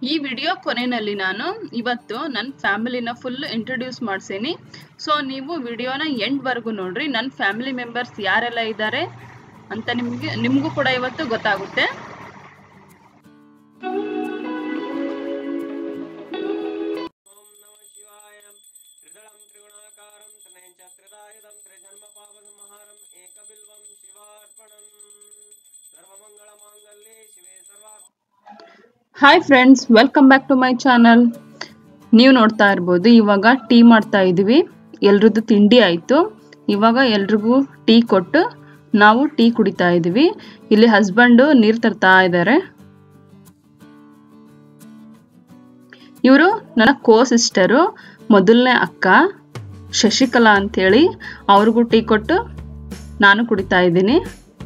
ಈ ವಿಡಿಯೋ ಕೊನೆಯಲ್ಲಿ ನಾನು ಇವತ್ತು ನನ್ನ ಫ್ಯಾಮಿಲಿನ ಫುಲ್ ಇಂಟ್ರೊಡ್ಯೂಸ್ ಮಾಡ್ಸೀನಿ ಸೊ ನೀವು ವಿಡಿಯೋನ ಎಂಡ್ವರೆಗೂ ನೋಡ್ರಿ ನನ್ನ ಫ್ಯಾಮಿಲಿ ಮೆಂಬರ್ಸ್ ಯಾರೆಲ್ಲ ಇದ್ದಾರೆ ಅಂತ ನಿಮಗೆ ನಿಮಗೂ ಕೂಡ ಇವತ್ತು ಗೊತ್ತಾಗುತ್ತೆ ಓಂ ನಮಃ ಶಿವಾಯ ತ್ರಿದಳಂ ತ್ರಿಗುಣಾಕಾರಂ ತ್ರಿನಯಂಚ ತ್ರಿದಾಯುಧಂ ತ್ರಿಜನ್ಮ ಪಾಪ ಸಂಹಾರಂ ಏಕಬಿಲ್ವಂ ಶಿವಾರ್ಪಣಂ ಸರ್ವಮಂಗಳ ಮಾಂಗಲ್ಯೆ ಶಿವೆ ಸರ್ವಾ hi friends welcome back to my channel ನೀವು ನೋಡ್ತಾ ಇರ್ಬೋದು ಇವಾಗ ಟೀ ಮಾಡ್ತಾ ಇದ್ದೀವಿ ಎಲ್ರದ್ದು ತಿಂಡಿ ಆಯಿತು ಇವಾಗ ಎಲ್ರಿಗೂ ಟೀ ಕೊಟ್ಟು ನಾವು ಟೀ ಕುಡಿತಾ ಇದ್ದೀವಿ ಇಲ್ಲಿ ಹಸ್ಬೆಂಡು ನೀರು ತರ್ತಾ ಇದ್ದಾರೆ ಇವರು ನನ್ನ ಕೋ ಸಿಸ್ಟರು ಮೊದಲನೇ ಅಕ್ಕ ಶಶಿಕಲಾ ಅಂತೇಳಿ ಅವ್ರಿಗೂ ಟೀ ಕೊಟ್ಟು ನಾನು ಕುಡಿತಾ ಇದ್ದೀನಿ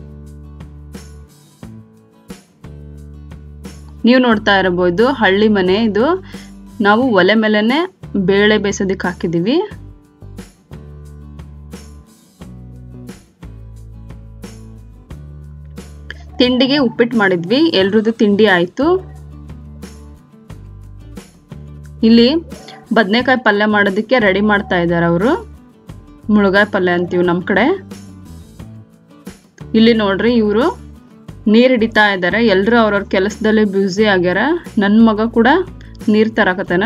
ನೀವು ನೋಡ್ತಾ ಇರಬಹುದು ಹಳ್ಳಿ ಮನೆ ಇದು ನಾವು ಒಲೆ ಮೇಲೆನೆ ಬೇಳೆ ಬೇಯಿಸೋದಕ್ಕೆ ಹಾಕಿದೀವಿ ತಿಂಡಿಗೆ ಉಪ್ಪಿಟ್ಟು ಮಾಡಿದ್ವಿ ಎಲ್ರದ್ದು ತಿಂಡಿ ಆಯ್ತು ಇಲ್ಲಿ ಬದನೆಕಾಯಿ ಪಲ್ಯ ಮಾಡೋದಕ್ಕೆ ರೆಡಿ ಮಾಡ್ತಾ ಇದ್ದಾರೆ ಅವರು ಮುಳುಗಾಯಿ ಪಲ್ಯ ಅಂತೀವಿ ನಮ್ಮ ಕಡೆ ಇಲ್ಲಿ ನೋಡ್ರಿ ಇವರು ನೀರು ಹಿಡಿತಾ ಇದ್ದಾರೆ ಎಲ್ಲರೂ ಅವ್ರವ್ರ ಕೆಲಸದಲ್ಲಿ ಬ್ಯುಸಿ ಆಗ್ಯಾರ ನನ್ನ ಮಗ ಕೂಡ ನೀರು ತರಾಕತ್ತಾನ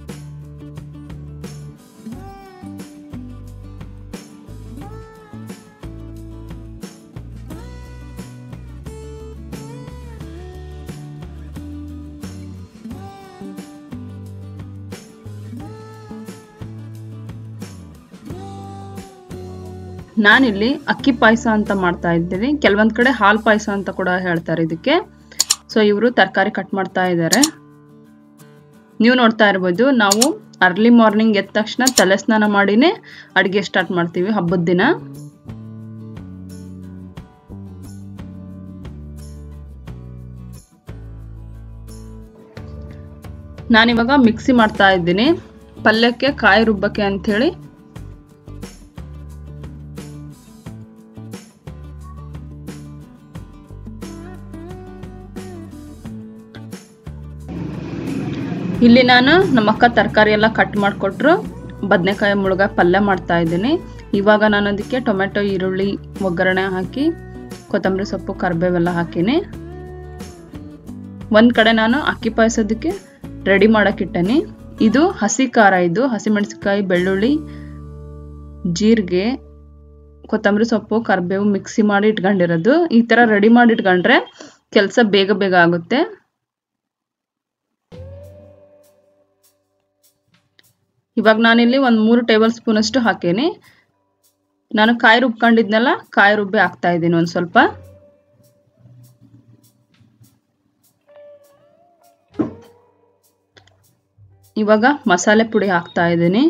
ನಾನಿಲ್ಲಿ ಅಕ್ಕಿ ಪಾಯಸ ಅಂತ ಮಾಡ್ತಾ ಇದ್ದೀನಿ ಕೆಲವೊಂದ್ ಕಡೆ ಹಾಲ್ ಪಾಯಸ ಅಂತ ಕೂಡ ಹೇಳ್ತಾರೆ ಇದಕ್ಕೆ ಸೊ ಇವರು ತರಕಾರಿ ಕಟ್ ಮಾಡ್ತಾ ಇದ್ದಾರೆ ನೀವು ನೋಡ್ತಾ ಇರ್ಬೋದು ನಾವು ಅರ್ಲಿ ಮಾರ್ನಿಂಗ್ ಎದ್ದ ತಕ್ಷಣ ತಲೆ ಸ್ನಾನ ಮಾಡಿನೇ ಅಡುಗೆ ಸ್ಟಾರ್ಟ್ ಮಾಡ್ತೀವಿ ಹಬ್ಬದ ದಿನ ನಾನಿವಾಗ ಮಿಕ್ಸಿ ಮಾಡ್ತಾ ಇದ್ದೀನಿ ಪಲ್ಯಕ್ಕೆ ಕಾಯಿ ರುಬ್ಬಕ್ಕೆ ಅಂಥೇಳಿ ಇಲ್ಲಿ ನಾನು ನಮ್ಮ ಅಕ್ಕ ತರಕಾರಿ ಎಲ್ಲ ಕಟ್ ಮಾಡಿಕೊಟ್ರು ಬದನೆಕಾಯಿ ಮುಳುಗಾಯಿ ಪಲ್ಯ ಮಾಡ್ತಾ ಇದ್ದೀನಿ ಇವಾಗ ನಾನು ಅದಕ್ಕೆ ಟೊಮೆಟೊ ಈರುಳ್ಳಿ ಒಗ್ಗರಣೆ ಹಾಕಿ ಕೊತ್ತಂಬರಿ ಸೊಪ್ಪು ಕರಿಬೇವೆಲ್ಲ ಹಾಕೀನಿ ಒಂದು ಕಡೆ ನಾನು ಅಕ್ಕಿ ಪಾಯಸದಕ್ಕೆ ರೆಡಿ ಮಾಡೋಕ್ಕಿಟ್ಟನಿ ಇದು ಹಸಿ ಖಾರ ಇದು ಹಸಿಮೆಣಸಿನ್ಕಾಯಿ ಬೆಳ್ಳುಳ್ಳಿ ಜೀರಿಗೆ ಕೊತ್ತಂಬರಿ ಸೊಪ್ಪು ಕರಿಬೇವು ಮಿಕ್ಸಿ ಮಾಡಿ ಇಟ್ಕೊಂಡಿರೋದು ಈ ಥರ ರೆಡಿ ಮಾಡಿ ಇಟ್ಕೊಂಡ್ರೆ ಕೆಲಸ ಬೇಗ ಬೇಗ ಆಗುತ್ತೆ ಇವಾಗ ನಾನಿಲ್ಲಿ ಒಂದು ಮೂರು ಟೇಬಲ್ ಸ್ಪೂನ್ ಅಷ್ಟು ಹಾಕೀನಿ ನಾನು ಕಾಯಿ ರುಬ್ಕೊಂಡಿದ್ನೆಲ್ಲ ಕಾಯಿ ರುಬ್ಬಿ ಹಾಕ್ತಾ ಇದ್ದೀನಿ ಒಂದು ಸ್ವಲ್ಪ ಇವಾಗ ಮಸಾಲೆ ಪುಡಿ ಹಾಕ್ತಾ ಇದ್ದೀನಿ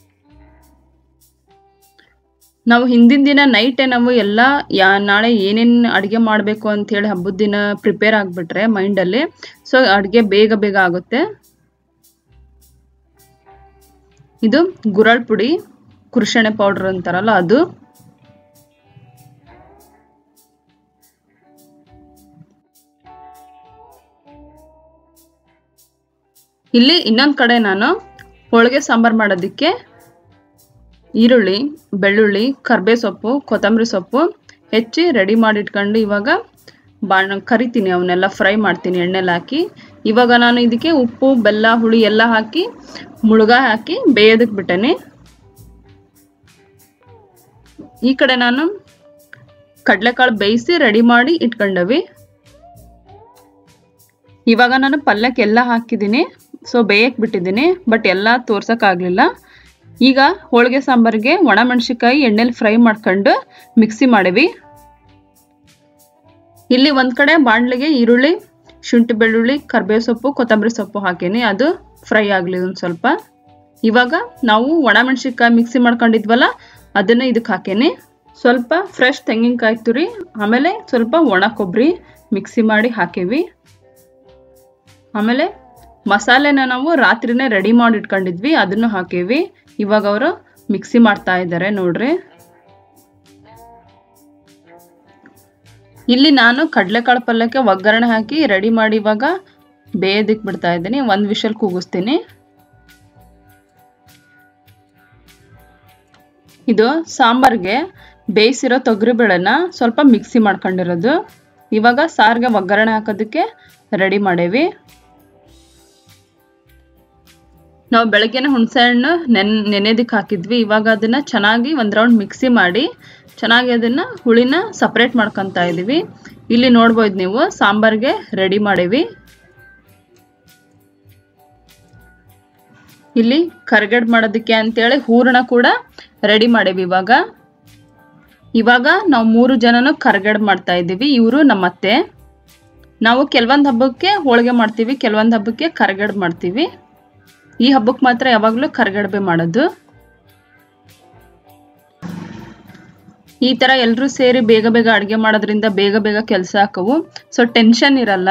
ನಾವು ಹಿಂದಿನ ದಿನ ನೈಟೇ ನಾವು ಎಲ್ಲ ಯಾ ನಾಳೆ ಏನೇನು ಅಡುಗೆ ಮಾಡಬೇಕು ಅಂಥೇಳಿ ಹಬ್ಬದ ದಿನ ಪ್ರಿಪೇರ್ ಆಗಿಬಿಟ್ರೆ ಮೈಂಡಲ್ಲಿ ಸೊ ಅಡುಗೆ ಬೇಗ ಬೇಗ ಆಗುತ್ತೆ ಇದು ಗುರಳ್ ಪುಡಿ ಕುರ್ಷಣೆ ಪೌಡರ್ ಅಂತಾರಲ್ಲ ಅದು ಇಲ್ಲಿ ಇನ್ನೊಂದು ಕಡೆ ನಾನು ಹೋಳಿಗೆ ಸಾಂಬಾರು ಮಾಡೋದಕ್ಕೆ ಈರುಳ್ಳಿ ಬೆಳ್ಳುಳ್ಳಿ ಕರ್ಬೇ ಸೊಪ್ಪು ಕೊತ್ತಂಬರಿ ಸೊಪ್ಪು ಹೆಚ್ಚಿ ರೆಡಿ ಮಾಡಿ ಇಟ್ಕೊಂಡು ಇವಾಗ ಬಾಣ ಕರಿತೀನಿ ಅವನ್ನೆಲ್ಲ ಫ್ರೈ ಮಾಡ್ತೀನಿ ಎಣ್ಣೆಲಿ ಹಾಕಿ ಇವಾಗ ನಾನು ಇದಕ್ಕೆ ಉಪ್ಪು ಬೆಲ್ಲ ಹುಳಿ ಎಲ್ಲ ಹಾಕಿ ಮುಳುಗಾಯಿ ಹಾಕಿ ಬೇಯೋದಕ್ಕೆ ಬಿಟ್ಟೇನೆ ಈ ಕಡೆ ನಾನು ಕಡಲೆಕಾಳು ಬೇಯಿಸಿ ರೆಡಿ ಮಾಡಿ ಇಟ್ಕೊಂಡವಿ ಇವಾಗ ನಾನು ಪಲ್ಯಕ್ಕೆ ಎಲ್ಲ ಹಾಕಿದ್ದೀನಿ ಸೊ ಬೇಯಕ್ಕೆ ಬಿಟ್ಟಿದ್ದೀನಿ ಬಟ್ ಎಲ್ಲ ತೋರ್ಸೋಕ್ಕಾಗಲಿಲ್ಲ ಈಗ ಹೋಳಿಗೆ ಸಾಂಬಾರಿಗೆ ಒಣಮೆಣ್ಸಿಕಾಯಿ ಎಣ್ಣೆಲಿ ಫ್ರೈ ಮಾಡ್ಕೊಂಡು ಮಿಕ್ಸಿ ಮಾಡೀವಿ ಇಲ್ಲಿ ಒಂದು ಕಡೆ ಬಾಣಲಿಗೆ ಈರುಳ್ಳಿ ಶುಂಠಿ ಬೆಳ್ಳುಳ್ಳಿ ಕರ್ಬೇವು ಸೊಪ್ಪು ಕೊತ್ತಂಬರಿ ಸೊಪ್ಪು ಹಾಕೀನಿ ಅದು ಫ್ರೈ ಆಗಲಿ ಒಂದು ಸ್ವಲ್ಪ ಇವಾಗ ನಾವು ಒಣಮೆಣ್ಸಿನ್ಕಾಯಿ ಮಿಕ್ಸಿ ಮಾಡ್ಕೊಂಡಿದ್ವಲ್ಲ ಅದನ್ನು ಇದಕ್ಕೆ ಹಾಕೇನಿ ಸ್ವಲ್ಪ ಫ್ರೆಶ್ ತೆಂಗಿನಕಾಯಿ ತುರಿ ಆಮೇಲೆ ಸ್ವಲ್ಪ ಒಣ ಕೊಬ್ಬರಿ ಮಿಕ್ಸಿ ಮಾಡಿ ಹಾಕೀವಿ ಆಮೇಲೆ ಮಸಾಲೆನ ನಾವು ರಾತ್ರಿನೇ ರೆಡಿ ಮಾಡಿ ಇಟ್ಕೊಂಡಿದ್ವಿ ಅದನ್ನು ಹಾಕೀವಿ ಇವಾಗ ಅವರು ಮಿಕ್ಸಿ ಮಾಡ್ತಾ ಇದ್ದಾರೆ ನೋಡ್ರಿ ಇಲ್ಲಿ ನಾನು ಕಡಲೆಕಾಳು ಪಲ್ಯಕ್ಕೆ ಒಗ್ಗರಣೆ ಹಾಕಿ ರೆಡಿ ಮಾಡಿ ಇವಾಗ ಬೇಯೋದಕ್ಕೆ ಬಿಡ್ತಾ ಇದ್ದೀನಿ ಒಂದು ವಿಷಲ್ ಕೂಗಿಸ್ತೀನಿ ಇದು ಸಾಂಬಾರ್ಗೆ ಬೇಯಿಸಿರೋ ತೊಗರಿಬೇಳೆನ ಸ್ವಲ್ಪ ಮಿಕ್ಸಿ ಮಾಡ್ಕೊಂಡಿರೋದು ಇವಾಗ ಸಾರಿಗೆ ಒಗ್ಗರಣೆ ಹಾಕೋದಕ್ಕೆ ರೆಡಿ ಮಾಡೇವಿ ನಾವು ಬೆಳಗ್ಗೆನೆ ಹುಣಸೆ ಹಣ್ಣು ನೆನ್ ನೆನೆದಕ್ಕೆ ಹಾಕಿದ್ವಿ ಇವಾಗ ಅದನ್ನ ಚೆನ್ನಾಗಿ ಒಂದು ರೌಂಡ್ ಮಿಕ್ಸಿ ಮಾಡಿ ಚೆನ್ನಾಗಿ ಅದನ್ನ ಹುಳಿನ ಸಪ್ರೇಟ್ ಮಾಡ್ಕೊತಾ ಇದೀವಿ ಇಲ್ಲಿ ನೋಡ್ಬೋದು ನೀವು ಸಾಂಬಾರ್ಗೆ ರೆಡಿ ಮಾಡೇವಿ ಇಲ್ಲಿ ಕರ್ಗಡ್ ಮಾಡೋದಕ್ಕೆ ಅಂತೇಳಿ ಹೂರಣ ಕೂಡ ರೆಡಿ ಮಾಡೇವಿ ಇವಾಗ ಇವಾಗ ನಾವು ಮೂರು ಜನನು ಕರ್ಗಡ್ ಮಾಡ್ತಾ ಇದ್ದೀವಿ ಇವರು ನಮ್ಮತ್ತೆ ನಾವು ಕೆಲವೊಂದು ಹಬ್ಬಕ್ಕೆ ಹೋಳಿಗೆ ಮಾಡ್ತೀವಿ ಕೆಲವೊಂದು ಹಬ್ಬಕ್ಕೆ ಕರ್ಗಡ್ ಮಾಡ್ತೀವಿ ಈ ಹಬ್ಬಕ್ಕೆ ಮಾತ್ರ ಯಾವಾಗಲೂ ಕರ್ಗಡ್ಬೆ ಮಾಡೋದು ಈ ತರ ಎಲ್ಲರೂ ಸೇರಿ ಬೇಗ ಬೇಗ ಅಡುಗೆ ಮಾಡೋದ್ರಿಂದ ಬೇಗ ಬೇಗ ಕೆಲಸ ಹಾಕವು ಸೊ ಟೆನ್ಷನ್ ಇರಲ್ಲ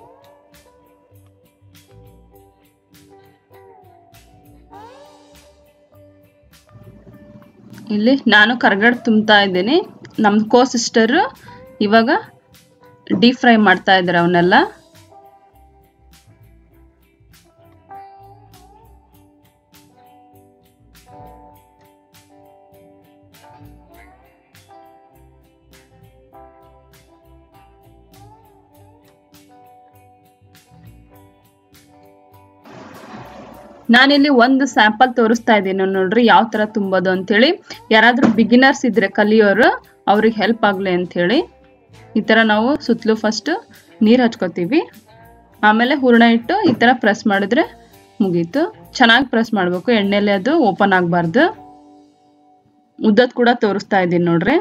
ಇಲ್ಲಿ ನಾನು ಕರ್ಗಡ್ ತುಂಬ್ತಾ ಇದ್ದೀನಿ ನಮ್ಮ ಕೋ ಸಿಸ್ಟರ್ ಇವಾಗ ಡೀಪ್ ಫ್ರೈ ಮಾಡ್ತಾ ಇದ್ದಾರೆ ಅವನ್ನೆಲ್ಲ ನಾನಿಲ್ಲಿ ಒಂದು ಸ್ಯಾಂಪಲ್ ತೋರಿಸ್ತಾ ಇದ್ದೀನಿ ನೋಡ್ರಿ ಯಾವ ತರ ತುಂಬೋದು ಅಂತೇಳಿ ಯಾರಾದ್ರೂ ಬಿಗಿನರ್ಸ್ ಇದ್ರೆ ಕಲಿಯೋರು ಅವ್ರಿಗೆ ಹೆಲ್ಪ್ ಆಗ್ಲಿ ಅಂತೇಳಿ ಈ ತರ ನಾವು ಸುತ್ತಲೂ ಫಸ್ಟ್ ನೀರು ಹಚ್ಕೋತೀವಿ ಆಮೇಲೆ ಹೂರ್ಣ ಇಟ್ಟು ಈ ತರ ಪ್ರೆಸ್ ಮಾಡಿದ್ರೆ ಮುಗೀತು ಚೆನ್ನಾಗಿ ಪ್ರೆಸ್ ಮಾಡಬೇಕು ಎಣ್ಣೆಲೆ ಅದು ಓಪನ್ ಆಗಬಾರ್ದು ಉದ್ದದ್ ಕೂಡ ತೋರಿಸ್ತಾ ಇದ್ದೀನಿ ನೋಡ್ರಿ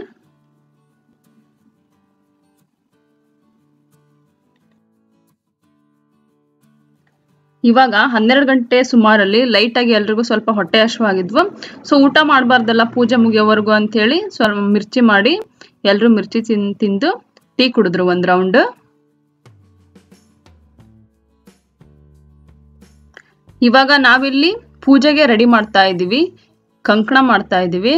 ಇವಾಗ ಹನ್ನೆರಡು ಗಂಟೆ ಸುಮಾರಲ್ಲಿ ಲೈಟ್ ಆಗಿ ಎಲ್ರಿಗೂ ಸ್ವಲ್ಪ ಹೊಟ್ಟೆ ಹಶ್ವಾಗಿದ್ವು ಸೊ ಊಟ ಮಾಡಬಾರ್ದಲ್ಲ ಪೂಜೆ ಮುಗಿಯೋವರೆಗೂ ಅಂತೇಳಿ ಸ್ವಲ್ಪ ಮಿರ್ಚಿ ಮಾಡಿ ಎಲ್ಲರೂ ಮಿರ್ಚಿ ತಿನ್ ತಿಂದು ಟೀ ಕುಡಿದ್ರು ಒಂದ್ ರೌಂಡ್ ಇವಾಗ ನಾವಿಲ್ಲಿ ಪೂಜೆಗೆ ರೆಡಿ ಮಾಡ್ತಾ ಇದೀವಿ ಕಂಕಣ ಮಾಡ್ತಾ ಇದೀವಿ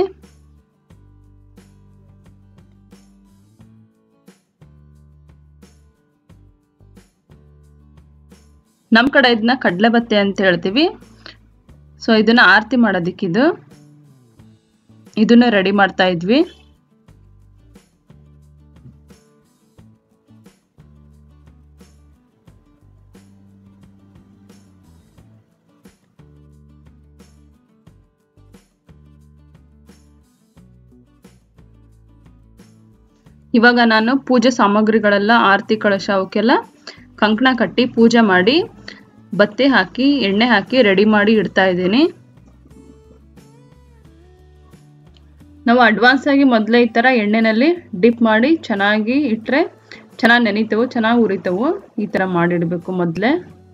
ನಮ್ಮ ಕಡೆ ಇದನ್ನ ಕಡಲೆ ಬತ್ತೆ ಅಂತ ಹೇಳ್ತೀವಿ ಸೊ ಇದನ್ನ ಆರತಿ ಮಾಡೋದಿಕ್ಕಿದು ಇದನ್ನ ರೆಡಿ ಮಾಡ್ತಾ ಇದ್ವಿ ಇವಾಗ ನಾನು ಪೂಜೆ ಸಾಮಗ್ರಿಗಳೆಲ್ಲ ಆರತಿ ಕಳಶ ಅವಕ್ಕೆಲ್ಲ ಕಂಕಣ ಕಟ್ಟಿ ಪೂಜೆ ಮಾಡಿ ಬತ್ತಿ ಹಾಕಿ ಎಣ್ಣೆ ಹಾಕಿ ರೆಡಿ ಮಾಡಿ ಇಡ್ತಾ ಇದ್ದೀನಿ ನಾವು ಅಡ್ವಾನ್ಸ್ ಆಗಿ ಮೊದಲೇ ಈ ಥರ ಎಣ್ಣೆನಲ್ಲಿ ಡಿಪ್ ಮಾಡಿ ಚೆನ್ನಾಗಿ ಇಟ್ಟರೆ ಚೆನ್ನಾಗಿ ನೆನಿತವು ಚೆನ್ನಾಗಿ ಉರಿತವು ಈ ಥರ ಮಾಡಿಡಬೇಕು ಮೊದಲೇ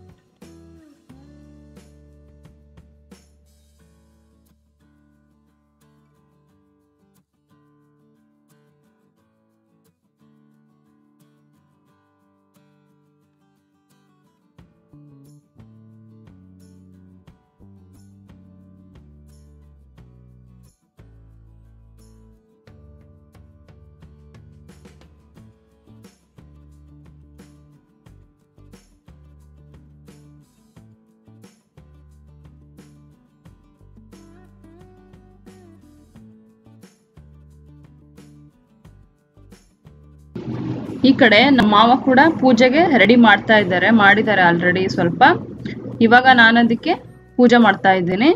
ಈ ಕಡೆ ನಮ್ಮ ಮಾವ ಕೂಡ ಪೂಜೆಗೆ ರೆಡಿ ಮಾಡ್ತಾ ಇದ್ದಾರೆ ಮಾಡಿದ್ದಾರೆ ಆಲ್ರೆಡಿ ಸ್ವಲ್ಪ ಇವಾಗ ನಾನು ಅದಕ್ಕೆ ಪೂಜೆ ಮಾಡ್ತಾ ಇದ್ದೀನಿ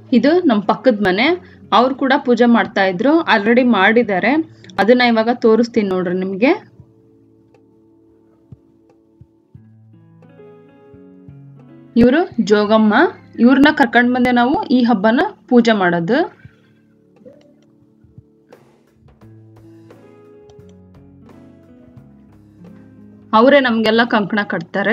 ಇದು ನಮ್ಮ ಪಕ್ಕದ ಮನೆ ಅವ್ರು ಕೂಡ ಪೂಜೆ ಮಾಡ್ತಾ ಇದ್ರು ಆಲ್ರೆಡಿ ಮಾಡಿದ್ದಾರೆ ಅದನ್ನ ಇವಾಗ ತೋರಿಸ್ತೀನಿ ನೋಡ್ರಿ ನಿಮ್ಗೆ ಇವರು ಜೋಗಮ್ಮ ಇವ್ರನ್ನ ಕರ್ಕೊಂಡ್ ಬಂದೆ ನಾವು ಈ ಹಬ್ಬನ ಪೂಜೆ ಮಾಡೋದು ಅವರೇ ನಮ್ಗೆಲ್ಲ ಕಂಕಣ ಕಟ್ತಾರೆ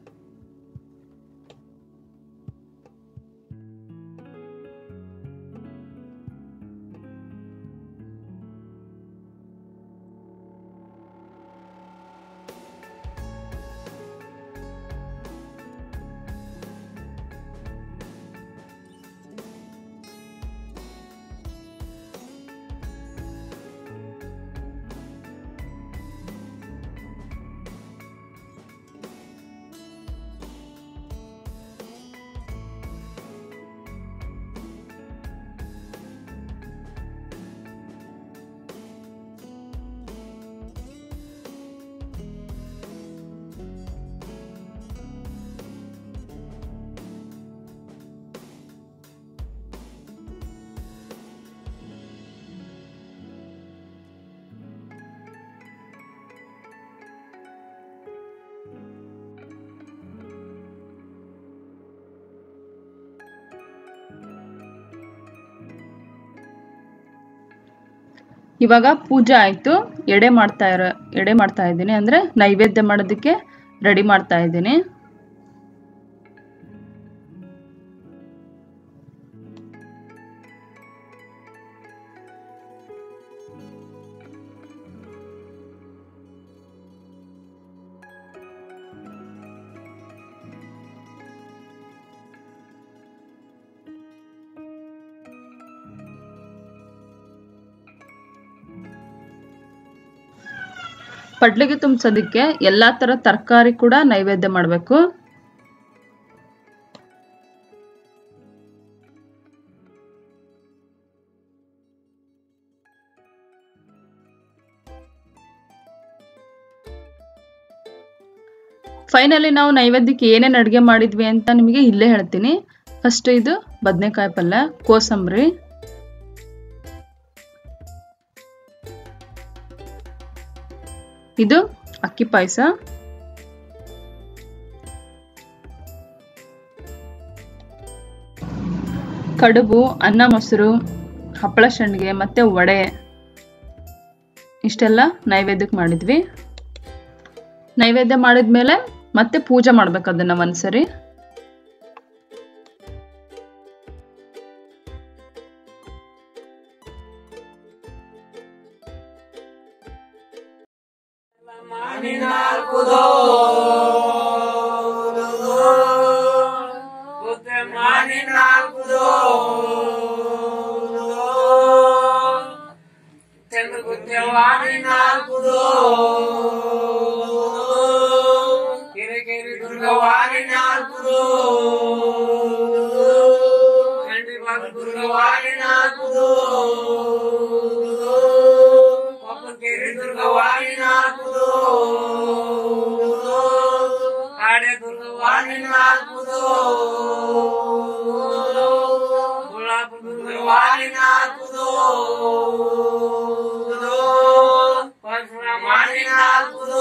ಇವಾಗ ಪೂಜೆ ಆಯ್ತು ಎಡೆ ಮಾಡ್ತಾ ಇರೋ ಎಡೆ ಮಾಡ್ತಾ ಇದ್ದೀನಿ ಅಂದ್ರೆ ನೈವೇದ್ಯ ಮಾಡೋದಕ್ಕೆ ರೆಡಿ ಮಾಡ್ತಾ ಇದ್ದೀನಿ ಪಡ್ಲಿಗೆ ತುಂಬಿಸೋದಕ್ಕೆ ಎಲ್ಲಾ ತರ ತರಕಾರಿ ಕೂಡ ನೈವೇದ್ಯ ಮಾಡಬೇಕು ಫೈನಲಿ ನಾವು ನೈವೇದ್ಯಕ್ಕೆ ಏನೇನು ಅಡುಗೆ ಮಾಡಿದ್ವಿ ಅಂತ ನಿಮಗೆ ಇಲ್ಲೇ ಹೇಳ್ತೀನಿ ಫಸ್ಟ್ ಇದು ಬದನೆಕಾಯಿ ಪಲ್ಯ ಕೋಸಂಬರಿ ಇದು ಅಕ್ಕಿ ಪಾಯಸ ಕಡುಬು ಅನ್ನ ಮೊಸರು ಹಪ್ಪಳ ಸಂಡಿಗೆ ಮತ್ತೆ ವಡೆ ಇಷ್ಟೆಲ್ಲ ನೈವೇದ್ಯಕ್ಕೆ ಮಾಡಿದ್ವಿ ನೈವೇದ್ಯ ಮಾಡಿದ್ಮೇಲೆ ಮತ್ತೆ ಪೂಜೆ ಮಾಡ್ಬೇಕು ಅದನ್ನ ಒಂದ್ಸರಿ ಕಿರಿಕಿರಿ ದುರ್ಗವಾರಿ ನಾಲ್ಕುದು ಗಂಡಿ ಬಾಬು ದುರ್ಗವಾರಿ ನಾಲ್ಕುದು ಒಬ್ಬ ದುರ್ಗವಾರಿ ನಾಲ್ಕುದು ಕಾಡೆ ದುರ್ಗವಾರಿ ನಾಲ್ಕುದು ಗುಲಾಬ ದುರ್ಗವಾರಿ ನಾಲ್ಕುದು ಪರಶುರಾಮಾರಿ ನಾಲ್ಕುದು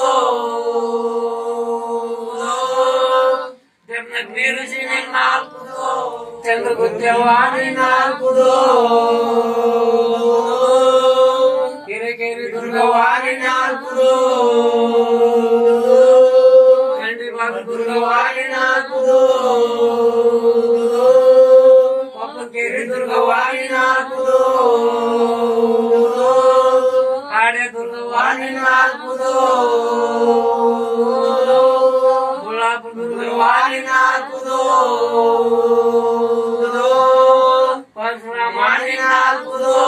ಜಮನಗ್ನಿ ಋಷಿ ನಾಲ್ಕುದು ಚಂದ್ರಗುತ್ತವಾರಿ ನಾಲ್ಕುದು ಕಿರಿಕಿರಿ ದುರ್ಗವಾರಿ ನಾಲ್ಕುದು ಗಂಡಿ ಬಾಬು ದುರ್ಗವಾರಿ ನಾಲ್ಕುದು ಒಬ್ಬ ಕೇರಿ ದುರ್ಗವಾರಿ ನಾಲ್ಕುದು ಕಾಡೆ ದುರ್ಗವಾರಿ ನಾಲ್ಕುದು ಗುಲಾಬ ದುರ್ಗವಾರಿ ನಾಲ್ಕುದು ಪರಶುರಾಮಾರಿ ನಾಲ್ಕುದು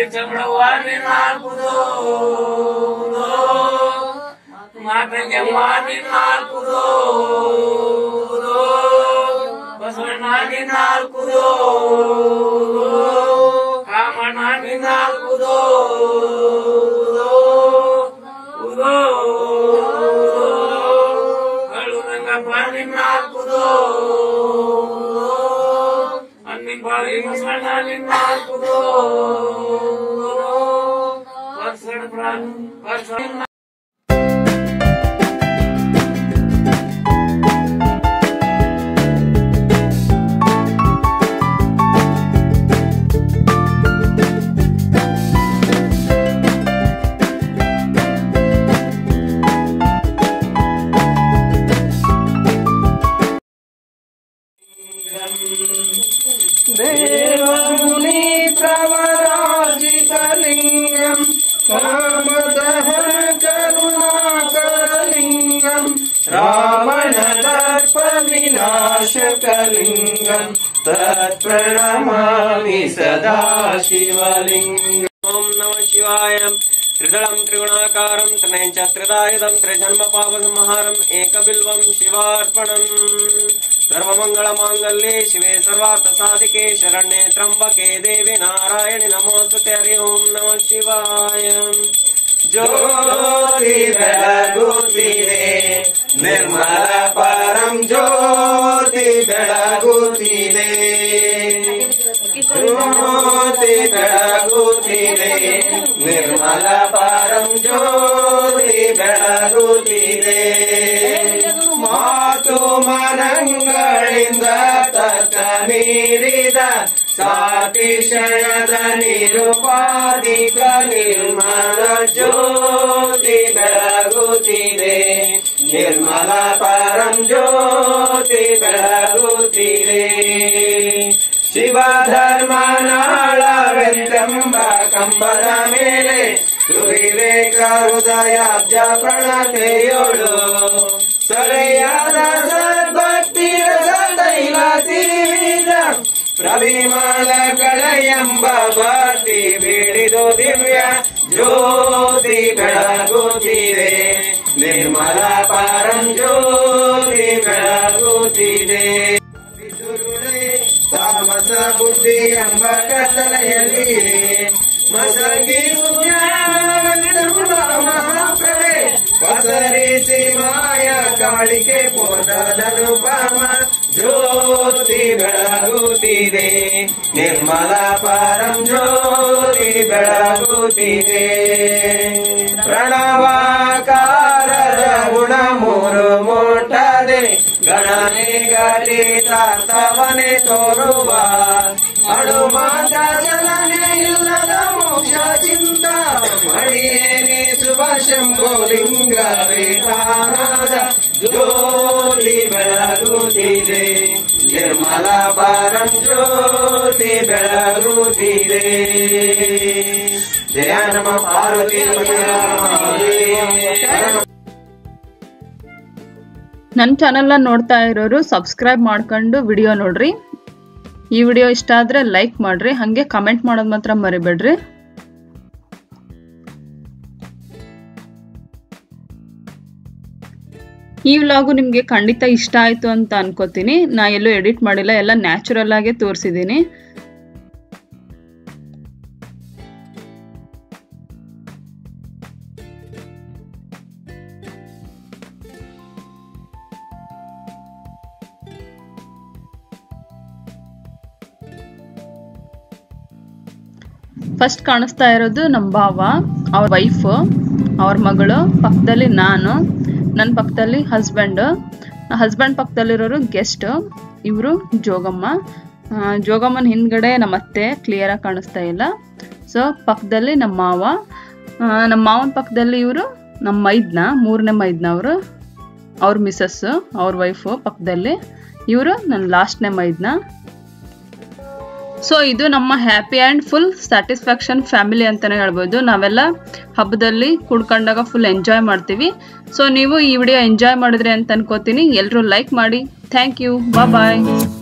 ಮಾಡಿ ಚಮಡವಾನಿ ನಾಲ್ಕುದು ಮಾತಂಗೆ ಮಾನಿ ನಾಲ್ಕುದು ಬಸವಣ್ಣಾನಿ ನಾಲ್ಕುದು ಕಾಮಣ್ಣಾನಿ ನಾಲ್ಕುದು ಉದೋ ಕಳ್ಳುರಂಗ ಪಾನಿ ನಾಲ್ಕುದು ಅನ್ನಿ ಬಾಳಿ ಬಸವಣ್ಣಾನಿ ನಾಲ್ಕುದು ವರ್ಷದ ಪ್ರಾಣ ವರ್ಷ देवमुनि प्रवराजितलिङ्गम् कामदहन करुणाकरलिङ्गम् रावणदर्पविनाशकलिङ्गम् तत्प्रणमामि सदा शिवलिङ्गम् ॐ नमः शिवाय त्रिदळम् त्रिगुणाकारम् त्रिनयम् च त्रिदायुधम् त्रिजन्म पापसंहारम् एकबिल्वम् शिवार्पणम् सर्वमङ्गलमाङ्गल्ये शिवे सर्वार्थसाधिके शरण्ये त्र्यम्बके देवी नारायणि नमोऽस्तुते हरि ओम् नमः शिवाय ಜ್ಯೋತಿ ಬೆಳಗುತ್ತಿದೆ ನಿರ್ಮಲ ಪರಂ ಜ್ಯೋತಿ ಬೆಳಗುತ್ತಿದೆ ಜ್ಯೋತಿ ಬೆಳಗುತ್ತಿದೆ ನಿರ್ಮಲ ಪರಂ ಜ್ಯೋತಿ ಬೆಳಗುತ್ತಿದೆ ಮಾತು ಮನಗಳಿಂದ ತತ್ತ ಮೀರಿದ ಸಾತಿಶಯದ ನಿರುಪಾದಿಕ ನಿರ್ಮಲ ಜ್ಯೋತಿ ಬೆಳಗುತ್ತಿದೆ ನಿರ್ಮಲ ಪರಂ ಜ್ಯೋತಿ ಬೆಳಗುತ್ತಿದೆ ಶಿವ ಧರ್ಮನಾಳವೆಂಬ ಕಂಬದ ಮೇಲೆ ಸುವಿವೇಕ ಹೃದಯಾಬ್ಜ ಪ್ರಣತೆಯೋಳು ಸರಿಯಾದ ಸದ್ಭಕ್ತಿ ಸದೈವ ತೀರಿದ ಪ್ರವಿಮಾಲ ಕಳೆಯಂಬ ಭಕ್ತಿ ಬಿಡಿದು ದಿವ್ಯ ಜ್ಯೋತಿ ಬೆಳಗುತ್ತಿದೆ ನಿರ್ಮಲ ಪರಂ ಜ್ಯೋತಿ ಬೆಳಗುತ್ತಿದೆ ತಾಮಸ ಬುದ್ಧಿ ಎಂಬ ಕತ್ತಲೆಯಲ್ಲಿ ಮಸಗಿ ಮಹಾಪ್ರಭೆ ಪಸರಿಸಿ ಮಾಯ ಕಾಳಿಕೆ ಪೋದನುಪಮ ಜ್ಯೋತಿ ಬೆಳಗುತ್ತಿದೆ ನಿರ್ಮಲ ಪರಂ ಜ್ಯೋತಿ ಬೆಳಗುತ್ತಿದೆ ಪ್ರಣವಾಕಾರದ ಗುಣ ಮೂರು ಮುಟ್ಟದೆ ಗಣನೆ ಗಣಿತಾರ್ಥವನೆ ತೋರುವ ಅಣುಮಾತ ಚಲನೆ ಇಲ್ಲದ ಮೋಕ್ಷ ಚಿಂತ ಮಡಿಯೇನಿಸುವ ಶಂಭುಲಿಂಗ ವೇದಾನಾದ ಜ್ಯೋತಿ ಬೆಳಗುತ್ತಿದೆ ನಿರ್ಮಲ ಪರಂ ಜ್ಯೋತಿ ಬೆಳಗುತ್ತಿದೆ ಜಯ ನಮ ಪಾರ್ವತಿ ನನ್ನ ಚಾನೆಲ್ನ ನೋಡ್ತಾ ಇರೋರು ಸಬ್ಸ್ಕ್ರೈಬ್ ಮಾಡ್ಕೊಂಡು ವಿಡಿಯೋ ನೋಡ್ರಿ ಈ ವಿಡಿಯೋ ಇಷ್ಟ ಆದರೆ ಲೈಕ್ ಮಾಡ್ರಿ ಹಾಗೆ ಕಮೆಂಟ್ ಮಾಡೋದು ಮಾತ್ರ ಮರಿಬೇಡ್ರಿ ಈ ವ್ಲಾಗು ನಿಮಗೆ ಖಂಡಿತ ಇಷ್ಟ ಆಯಿತು ಅಂತ ಅನ್ಕೋತೀನಿ ನಾ ಎಲ್ಲೂ ಎಡಿಟ್ ಮಾಡಿಲ್ಲ ಎಲ್ಲ ನ್ಯಾಚುರಲ್ ಆಗೇ ತೋರಿಸಿದ್ದೀನಿ ಫಸ್ಟ್ ಕಾಣಿಸ್ತಾ ಇರೋದು ನಮ್ಮ ಭಾವ ಅವ್ರ ವೈಫ್ ಅವ್ರ ಮಗಳು ಪಕ್ಕದಲ್ಲಿ ನಾನು ನನ್ನ ಪಕ್ಕದಲ್ಲಿ ಹಸ್ಬೆಂಡ್ ಹಸ್ಬೆಂಡ್ ಪಕ್ಕದಲ್ಲಿರೋರು ಗೆಸ್ಟ್ ಇವರು ಜೋಗಮ್ಮ ಆ, ಜೋಗಮ್ಮನ ಹಿಂದ್ಗಡೆ ನಮ್ಮ ಅತ್ತೆ ಕ್ಲಿಯರಾಗಿ ಕಾಣಿಸ್ತಾ ಇಲ್ಲ ಸೊ ಪಕ್ಕದಲ್ಲಿ ನಮ್ಮ ಮಾವ ಆ, ನಮ್ಮ ಮಾವನ ಪಕ್ಕದಲ್ಲಿ ಇವರು ನಮ್ಮ ಮೈದ್ನ ಮೂರನೇ ಮೈದ್ನ ಅವರು ಅವ್ರ ಮಿಸಸ್ ಅವ್ರ ವೈಫು ಪಕ್ಕದಲ್ಲಿ ಇವರು ನನ್ನ ಲಾಸ್ಟ್ನೇ ಮೈದ್ನ ಸೊ ಇದು ನಮ್ಮ happy and full satisfaction family ಅಂತಲೇ ಹೇಳ್ಬೋದು ನಾವೆಲ್ಲ ಹಬ್ಬದಲ್ಲಿ ಕುಡ್ಕೊಂಡಾಗ ಫುಲ್ ಎಂಜಾಯ್ ಮಾಡ್ತೀವಿ ಸೊ ನೀವು ಈ ವಿಡಿಯೋ ಎಂಜಾಯ್ ಮಾಡಿದ್ರಿ ಅಂತ ಅನ್ಕೋತೀನಿ ಎಲ್ಲರೂ ಲೈಕ್ ಮಾಡಿ ಥ್ಯಾಂಕ್ ಯು ಬಾಯ್